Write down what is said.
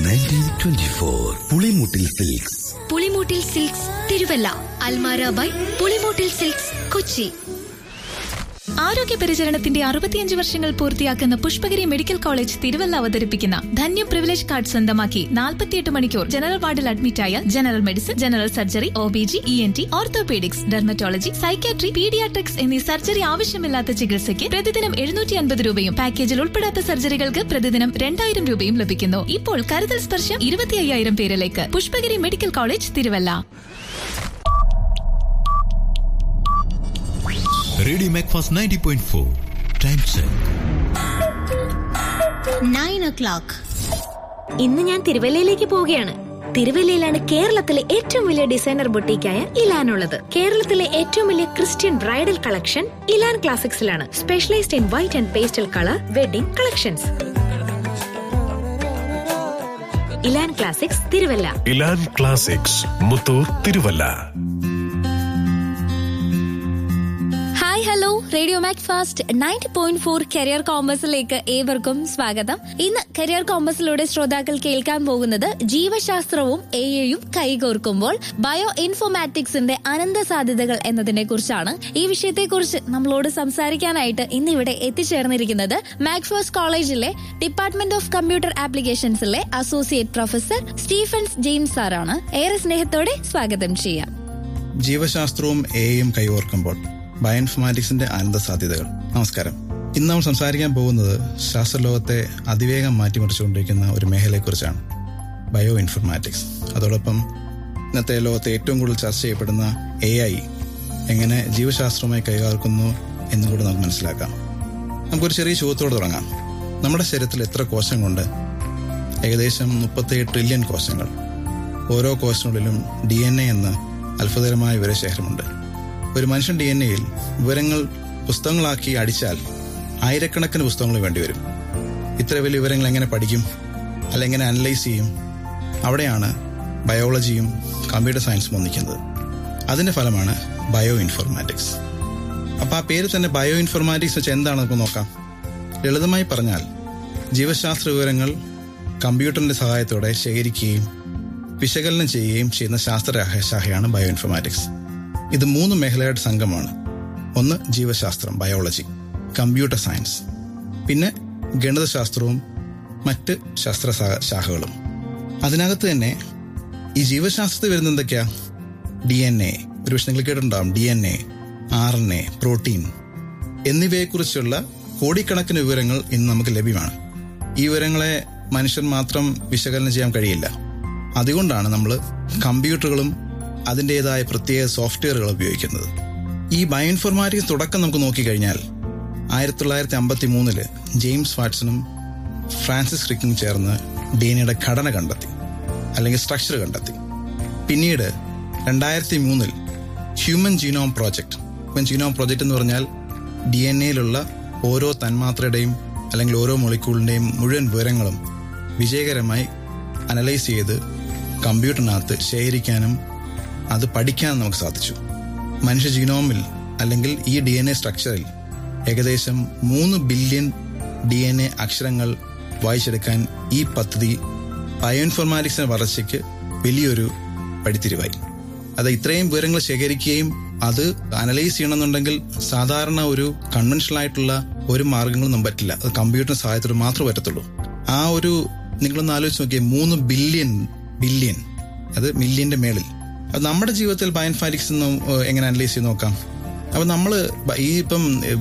nineteen twenty four Pulimoottil silks Pulimoottil silks Thiruvalla Almara by Pulimoottil silks Kochi ആരോഗ്യ പരിചരണത്തിന്റെ അറുപത്തിയഞ്ച് വർഷങ്ങൾ പൂർത്തിയാക്കുന്ന പുഷ്പഗിരി മെഡിക്കൽ കോളേജ് തിരുവല്ല അവതരിപ്പിക്കുന്ന ധന്യ പ്രിവിലേജ് കാർഡ് സ്വന്തമാക്കി നാൽപ്പത്തിയെട്ട് മണിക്കൂർ ജനറൽ വാർഡിൽ അഡ്മിറ്റായ general medicine general surgery O B G E N T orthopaedics dermatology psychiatry paediatrics എന്നീ സർജറി ആവശ്യമില്ലാത്ത ചികിത്സയ്ക്ക് പ്രതിദിനം എഴുന്നൂറ്റി അൻപത് രൂപയും പാക്കേജിൽ ഉൾപ്പെടാത്ത സർജറികൾക്ക് പ്രതിദിനം രണ്ടായിരം രൂപയും ലഭിക്കുന്നു ഇപ്പോൾ കരുതൽ സ്പർശം ഇരുപത്തി അയ്യായിരം പേരിലേക്ക് Pushpagiri medical college Thiruvalla radio Macfast ninety point four time check nine o'clock ഇന്ന് ഞാൻ തിരുവല്ലയിലേക്ക് പോവുകയാണ് തിരുവല്ലയിലാണ് കേരളത്തിലെ ഏറ്റവും വലിയ ഡിസൈനർ ബൊട്ടീക്കായ ഇലാൻ ഉള്ളത് കേരളത്തിലെ ഏറ്റവും വലിയ ക്രിസ്ത്യൻ ബ്രൈഡൽ കളക്ഷൻ ഇലാൻ ക്ലാസിക്സിലാണ് specialised in white and pastel colour wedding collections Elan classics Thiruvalla Elan classics Muthoor Thiruvalla hi hello radio Macfast ninety point four career കോമ്പസിലേക്ക് ഏവർക്കും സ്വാഗതം ഇന്ന് കരിയർ കോമ്പസിലൂടെ ശ്രോതാക്കൾ കേൾക്കാൻ പോകുന്നത് ജീവശാസ്ത്രവും എ ഐയും കൈകോർക്കുമ്പോൾ ബയോ ഇൻഫോമാറ്റിക്സിന്റെ അനന്ത സാധ്യതകൾ എന്നതിനെ കുറിച്ചാണ് ഈ വിഷയത്തെക്കുറിച്ച് നമ്മളോട് സംസാരിക്കാനായിട്ട് ഇന്ന് ഇവിടെ എത്തിച്ചേർന്നിരിക്കുന്നത് മാക്ഫേഴ്സ് കോളേജിലെ ഡിപ്പാർട്ട്മെന്റ് ഓഫ് കമ്പ്യൂട്ടർ ആപ്ലിക്കേഷൻസിലെ അസോസിയേറ്റ് പ്രൊഫസർ സ്റ്റീഫൻസ് ജെയിംസ് സാറാണ് ഏറെ സ്നേഹത്തോടെ സ്വാഗതം ചെയ്യാം ജീവശാസ്ത്രവും എയും കൈകോർക്കുമ്പോൾ ബയോഇൻഫോമാറ്റിക്സിന്റെ അനന്ത സാധ്യതകൾ നമസ്കാരം ഇന്ന് നമ്മൾ സംസാരിക്കാൻ പോകുന്നത് ശാസ്ത്രലോകത്തെ അതിവേഗം മാറ്റിമറിച്ചുകൊണ്ടിരിക്കുന്ന ഒരു മേഖലയെക്കുറിച്ചാണ് ബയോ ഇൻഫോർമാറ്റിക്സ് അതോടൊപ്പം ഇന്നത്തെ ലോകത്തെ ഏറ്റവും കൂടുതൽ ചർച്ച ചെയ്യപ്പെടുന്ന എ ഐ എങ്ങനെ ജീവശാസ്ത്രവുമായി കൈകോർക്കുന്നു എന്നും കൂടി നമുക്ക് മനസ്സിലാക്കാം നമുക്കൊരു ചെറിയ ചോദ്യത്തോടെ തുടങ്ങാം നമ്മുടെ ശരീരത്തിൽ എത്ര കോശങ്ങളുണ്ട് ഏകദേശം മുപ്പത്തേഴ് ട്രില്യൺ കോശങ്ങൾ ഓരോ കോശത്തിനുള്ളിലും ഡി എൻ എ എന്ന അത്ഭുതകരമായ വിവരശേഖരമുണ്ട് ഒരു മനുഷ്യൻ ഡി എൻ എയിൽ വിവരങ്ങൾ പുസ്തകങ്ങളാക്കി അടിച്ചാൽ ആയിരക്കണക്കിന് പുസ്തകങ്ങൾ വേണ്ടിവരും ഇത്ര വലിയ വിവരങ്ങൾ എങ്ങനെ പഠിക്കും അല്ല എങ്ങനെ അനലൈസ് ചെയ്യും അവിടെയാണ് ബയോളജിയും കമ്പ്യൂട്ടർ സയൻസും ഒന്നിക്കുന്നത് അതിന്റെ ഫലമാണ് ബയോ ഇൻഫോർമാറ്റിക്സ് അപ്പൊ ആ പേര് തന്നെ ബയോ ഇൻഫോർമാറ്റിക്സ് വെച്ച് എന്താണെന്ന് നമുക്ക് നോക്കാം ലളിതമായി പറഞ്ഞാൽ ജീവശാസ്ത്ര വിവരങ്ങൾ കമ്പ്യൂട്ടറിന്റെ സഹായത്തോടെ ശേഖരിക്കുകയും വിശകലനം ചെയ്യുകയും ചെയ്യുന്ന ശാസ്ത്ര ശാഖയാണ് ബയോ ഇൻഫോർമാറ്റിക്സ് ഇത് മൂന്ന് മേഖലയുടെ സംഘമാണ് ഒന്ന് ജീവശാസ്ത്രം ബയോളജി കമ്പ്യൂട്ടർ സയൻസ് പിന്നെ ഗണിതശാസ്ത്രവും മറ്റ് ശാസ്ത്ര ശാ- ശാഖകളും അതിനകത്ത് തന്നെ ഈ ജീവശാസ്ത്രത്തിൽ വരുന്ന എന്തൊക്കെയാ ഡി എൻ എ ഒരു പക്ഷെ നിങ്ങൾ കേട്ടിട്ടുണ്ടാവും D N A R N A protein എന്നിവയെക്കുറിച്ചുള്ള കോടിക്കണക്കിന് വിവരങ്ങൾ ഇന്ന് നമുക്ക് ലഭ്യമാണ് ഈ വിവരങ്ങളെ മനുഷ്യൻ മാത്രം വിശകലനം ചെയ്യാൻ കഴിയില്ല അതുകൊണ്ടാണ് നമ്മൾ കമ്പ്യൂട്ടറുകളും അതിൻ്റെതായ പ്രത്യേക സോഫ്റ്റ്വെയറുകൾ ഉപയോഗിക്കുന്നത് ഈ ബയോഇൻഫോർമാറ്റിക്സ് തുടക്കം നമുക്ക് നോക്കിക്കഴിഞ്ഞാൽ ആയിരത്തി തൊള്ളായിരത്തി അമ്പത്തി മൂന്നില് ജെയിംസ് വാട്സണും ഫ്രാൻസിസ് ക്രിക്കും ചേർന്ന് ഡി എൻ എയുടെ ഘടന കണ്ടെത്തി അല്ലെങ്കിൽ സ്ട്രക്ചർ കണ്ടെത്തി പിന്നീട് രണ്ടായിരത്തി മൂന്നിൽ human genome project human genome project എന്ന് പറഞ്ഞാൽ ഡി എൻ എയിലുള്ള ഓരോ തന്മാത്രയുടെയും അല്ലെങ്കിൽ ഓരോ മൊളിക്യൂളിന്റെയും മുഴുവൻ വിവരങ്ങളും വിജയകരമായി അനലൈസ് ചെയ്ത് കമ്പ്യൂട്ടറിനകത്ത് ശേഖരിക്കാനും അത് പഠിക്കാനും നമുക്ക് സാധിച്ചു മനുഷ്യ ജീനോമിൽ അല്ലെങ്കിൽ ഈ ഡി എൻ എ സ്ട്രക്ചറിൽ ഏകദേശം മൂന്ന് ബില്യൺ ഡി എൻ എ അക്ഷരങ്ങൾ വായിച്ചെടുക്കാൻ ഈ പദ്ധതി ബയോഇൻഫോർമാറ്റിക്സിന്റെ വളർച്ചയ്ക്ക് വലിയൊരു പടിത്തിരിവായി അത് ഇത്രയും വിവരങ്ങൾ ശേഖരിക്കുകയും അത് അനലൈസ് ചെയ്യണമെന്നുണ്ടെങ്കിൽ സാധാരണ ഒരു കൺവെൻഷണൽ ആയിട്ടുള്ള ഒരു മാർഗങ്ങളും നമുക്ക് പറ്റില്ല അത് കമ്പ്യൂട്ടറിന് സഹായത്തോടെ മാത്രമേ പറ്റത്തുള്ളൂ ആ ഒരു നിങ്ങളൊന്ന് ആലോചിച്ച് നോക്കിയേ മൂന്ന് ബില്യൺ ബില്യൺ അത് മില്യന്റെ മേളിൽ അത് നമ്മുടെ ജീവിതത്തിൽ ബയോഇൻഫാറ്റിക്സ് എങ്ങനെ അനലൈസ് ചെയ്ത് നോക്കാം അപ്പൊ നമ്മള് ബ- ഈ ഇപ്പം